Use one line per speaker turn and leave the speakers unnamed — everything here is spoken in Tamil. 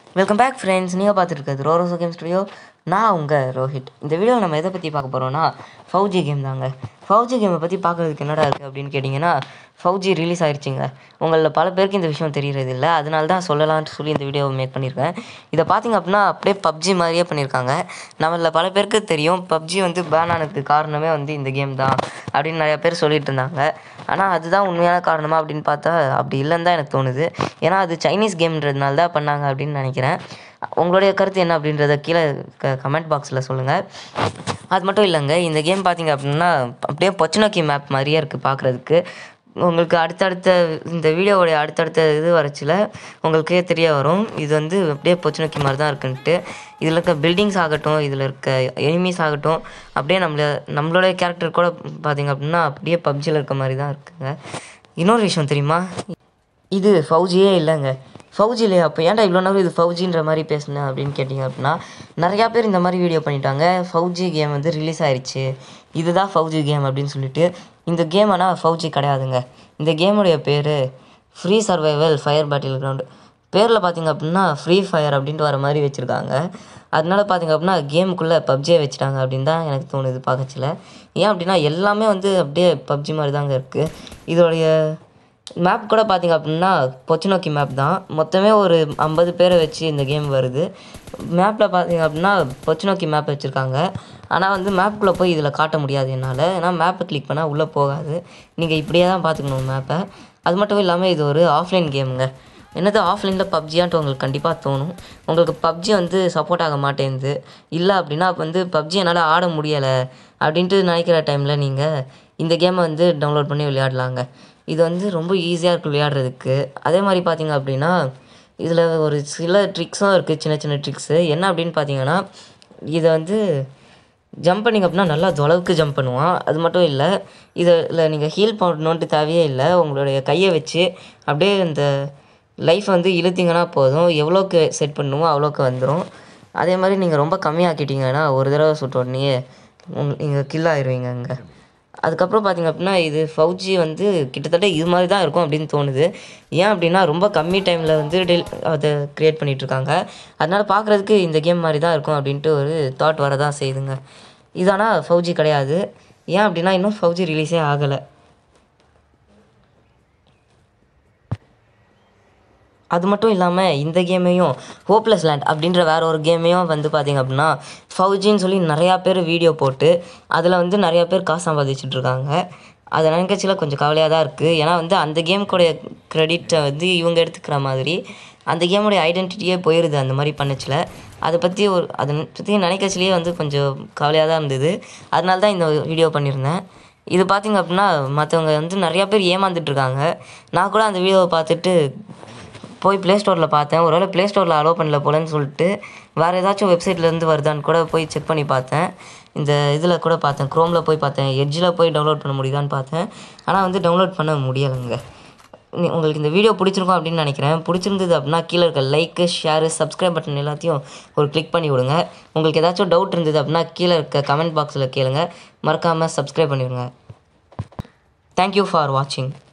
வெல்கம் பேக் ஃப்ரெண்ட்ஸ் நீங்கள் பார்த்துட்டு இருக்கிறது ரோரோசோ கேம் ஸ்டுடியோ நான் உங்கள் ரோஹித் இந்த வீடியோ நம்ம எதை பற்றி பார்க்க போகிறோம்னா ஃபவுஜி கேம் தாங்க ஃபவுஜி கேமை பற்றி பார்க்குறதுக்கு என்னடா இருக்குது அப்படின்னு கேட்டிங்கன்னா ஃபவுஜி ரிலீஸ் ஆயிருச்சுங்க உங்களில் பல பேருக்கு இந்த விஷயம் தெரியறது இல்லை அதனால தான் சொல்லலாம்னு சொல்லி இந்த வீடியோவை மேக் பண்ணியிருக்கேன் இதை பார்த்தீங்க அப்படின்னா அப்படியே பப்ஜி மாதிரியே பண்ணியிருக்காங்க நம்மள பல பேருக்கு தெரியும் பப்ஜி வந்து பேன் ஆனதுக்கு காரணமே வந்து இந்த கேம் தான் அப்படின்னு நிறைய பேர் சொல்லிட்டு இருந்தாங்க ஆனால் அதுதான் உண்மையான காரணமா அப்படின்னு பார்த்தா அப்படி இல்லைன்னு தான் எனக்கு தோணுது ஏன்னா அது சைனீஸ் கேம்ன்றதுனால தான் பண்ணாங்க அப்படின்னு நினைக்கிறேன் உங்களுடைய கருத்து என்ன அப்படின்றத கீழே க கமெண்ட் பாக்ஸில் சொல்லுங்கள் அது மட்டும் இல்லைங்க இந்த கேம் பார்த்தீங்க அப்படின்னா அப்படியே பொச்சனோக்கி மேப் மாதிரியே இருக்குது பார்க்குறதுக்கு உங்களுக்கு அடுத்தடுத்த இந்த வீடியோவோடைய அடுத்தடுத்த இது வரச்சில் உங்களுக்கே தெரிய வரும் இது வந்து அப்படியே பொச்சனோக்கி மாதிரி தான் இருக்குன்ட்டு இதில் இருக்க பில்டிங்ஸ் ஆகட்டும் இதில் இருக்க எனிமீஸ் ஆகட்டும் அப்படியே நம்மள நம்மளுடைய கேரக்டர் கூட பார்த்தீங்க அப்படின்னா அப்படியே பப்ஜியில் இருக்க மாதிரி தான் இருக்குங்க இன்னொரு விஷயம் தெரியுமா இது ஃபவுஜியே இல்லைங்க ஃபவுஜி இல்லையா அப்போ ஏன்டா இவ்வளோ நேரம் இது ஃபவுஜின்ற மாதிரி பேசுனேன் அப்படின்னு கேட்டிங்க அப்படின்னா நிறையா பேர் இந்த மாதிரி வீடியோ பண்ணிட்டாங்க ஃபவுஜி கேம் வந்து ரிலீஸ் ஆயிடுச்சு இதுதான் ஃபவுஜி கேம் அப்படின்னு சொல்லிட்டு இந்த கேம் ஆனால் ஃபவுஜி கிடையாதுங்க இந்த கேமுடைய பேர் free survival fire battleground பேரில் பார்த்தீங்க அப்படின்னா ஃப்ரீ ஃபயர் அப்படின்ட்டு வர மாதிரி வச்சுருக்காங்க அதனால பார்த்தீங்க அப்படின்னா கேமுக்குள்ளே பப்ஜியை வச்சுட்டாங்க அப்படின்னு தான் எனக்கு தோணுது பார்க்கச்சில ஏன் அப்படின்னா எல்லாமே வந்து அப்படியே பப்ஜி மாதிரி தாங்க இருக்குது இதோடைய மேப் கூட பார்த்தீங்க அப்படின்னா பொச்சினோக்கி மேப் தான் மொத்தமே ஒரு ஐம்பது பேரை வச்சு இந்த கேம் வருது மேப்பில் பார்த்தீங்க அப்படின்னா பொச்சினோக்கி மேப் வச்சுருக்காங்க ஆனால் வந்து மேப்புக்குள்ளே போய் இதில் காட்ட முடியாது என்னால் ஏன்னா மேப்பை கிளிக் பண்ணால் உள்ளே போகாது நீங்கள் இப்படியே தான் பார்த்துக்கணும் மேப்பை அது மட்டும் இல்லாமல் இது ஒரு ஆஃப்லைன் கேமுங்க என்னது ஆஃப்லைனில் பப்ஜியான்ட்டு உங்களுக்கு கண்டிப்பாக தோணும் உங்களுக்கு பப்ஜி வந்து சப்போர்ட் ஆக மாட்டேங்குது இல்லை அப்படின்னா வந்து பப்ஜி என்னால் ஆட முடியலை அப்படின்ட்டு நினைக்கிற டைமில் நீங்கள் இந்த கேமை வந்து டவுன்லோட் பண்ணி விளையாடலாங்க இது வந்து ரொம்ப ஈஸியாக இருக்குது விளையாடுறதுக்கு அதே மாதிரி பார்த்தீங்க அப்படின்னா இதில் ஒரு சில ட்ரிக்ஸும் இருக்குது சின்ன சின்ன ட்ரிக்ஸு என்ன அப்படின்னு பார்த்தீங்கன்னா இதை வந்து ஜம்ப் பண்ணிங்க அப்படின்னா நல்லா தொலைவுக்கு ஜம்ப் பண்ணுவான் அது மட்டும் இல்லை இதில் நீங்கள் ஹீல் பண்ணணுன்ட்டு தேவையே இல்லை உங்களுடைய கையை வச்சு அப்படியே இந்த லைஃப் வந்து இழுத்தீங்கன்னா போதும் எவ்வளோக்கு செட் பண்ணுமோ அவ்வளோக்கு வந்துடும் அதே மாதிரி நீங்கள் ரொம்ப கம்மியாக்கிட்டீங்கன்னா ஒரு தடவை சுட்ட உடனே நீங்கள் கில் ஆயிடுவீங்க அங்கே அதுக்கப்புறம் பார்த்தீங்க அப்படின்னா இது ஃபவுஜி வந்து கிட்டத்தட்ட இது மாதிரி தான் இருக்கும் அப்படின்னு தோணுது ஏன் அப்படின்னா ரொம்ப கம்மி டைமில் வந்து டெல் அதை க்ரியேட் பண்ணிகிட்ருக்காங்க அதனால் பார்க்குறதுக்கு இந்த கேம் மாதிரி தான் இருக்கும் அப்படின்ட்டு ஒரு தாட் வர தான் செய்யுதுங்க இது ஆனால் ஃபவுஜி கிடையாது ஏன் அப்படின்னா இன்னும் ஃபவுஜி ரிலீஸே ஆகலை அது மட்டும் இல்லாமல் இந்த கேமையும் ஹோப்லெஸ் லேண்ட் அப்படின்ற வேற ஒரு கேமையும் வந்து பார்த்திங்க அப்படின்னா ஃபவுஜின்னு சொல்லி நிறையா பேர் வீடியோ போட்டு அதில் வந்து நிறையா பேர் காசு சம்பாதிச்சுட்டு இருக்காங்க அதை நினைக்கச்சில கொஞ்சம் கவலையாக தான் இருக்குது ஏன்னா வந்து அந்த கேமுக்குடைய க்ரெடிட்டை வந்து இவங்க எடுத்துக்கிற மாதிரி அந்த கேமுடைய ஐடென்டிட்டியே போயிடுது அந்த மாதிரி பண்ணச்சில் அதை பற்றி ஒரு அதை பற்றி நினைக்கச்சிலேயே வந்து கொஞ்சம் கவலையாக தான் இருந்தது அதனால தான் இந்த வீடியோ பண்ணியிருந்தேன் இது பார்த்திங்க அப்படின்னா மற்றவங்க வந்து நிறையா பேர் ஏமாந்துட்டு இருக்காங்க நான் கூட அந்த வீடியோவை பார்த்துட்டு போய் ப்ளே ஸ்டோரில் பார்த்தேன் ஒருவேளை ப்ளே ஸ்டோரில் அலோவ் பண்ணல போலன்னு சொல்லிட்டு வேறு ஏதாச்சும் வெப்சைட்லேருந்து வருதான்னு கூட போய் செக் பண்ணி பார்த்தேன் இந்த இதில் கூட பார்த்தேன் க்ரோமில் போய் பார்த்தேன் எட்ஜில் போய் டவுன்லோட் பண்ண முடியுதான்னு பார்த்தேன் ஆனால் வந்து டவுன்லோட் பண்ண முடியலைங்க நீ- உங்களுக்கு இந்த வீடியோ பிடிச்சிருக்கும் அப்படின்னு நினைக்கிறேன் பிடிச்சிருந்தது அப்படின்னா கீழே இருக்க லைக்கு ஷேரு சப்ஸ்கிரைப் பட்டன் எல்லாத்தையும் ஒரு கிளிக் பண்ணி விடுங்க உங்களுக்கு ஏதாச்சும் டவுட் இருந்தது அப்படின்னா கீழே இருக்க கமெண்ட் பாக்ஸில் கேளுங்க மறக்காமல் சப்ஸ்கிரைப் பண்ணிடுங்க தேங்க்யூ ஃபார் வாட்சிங்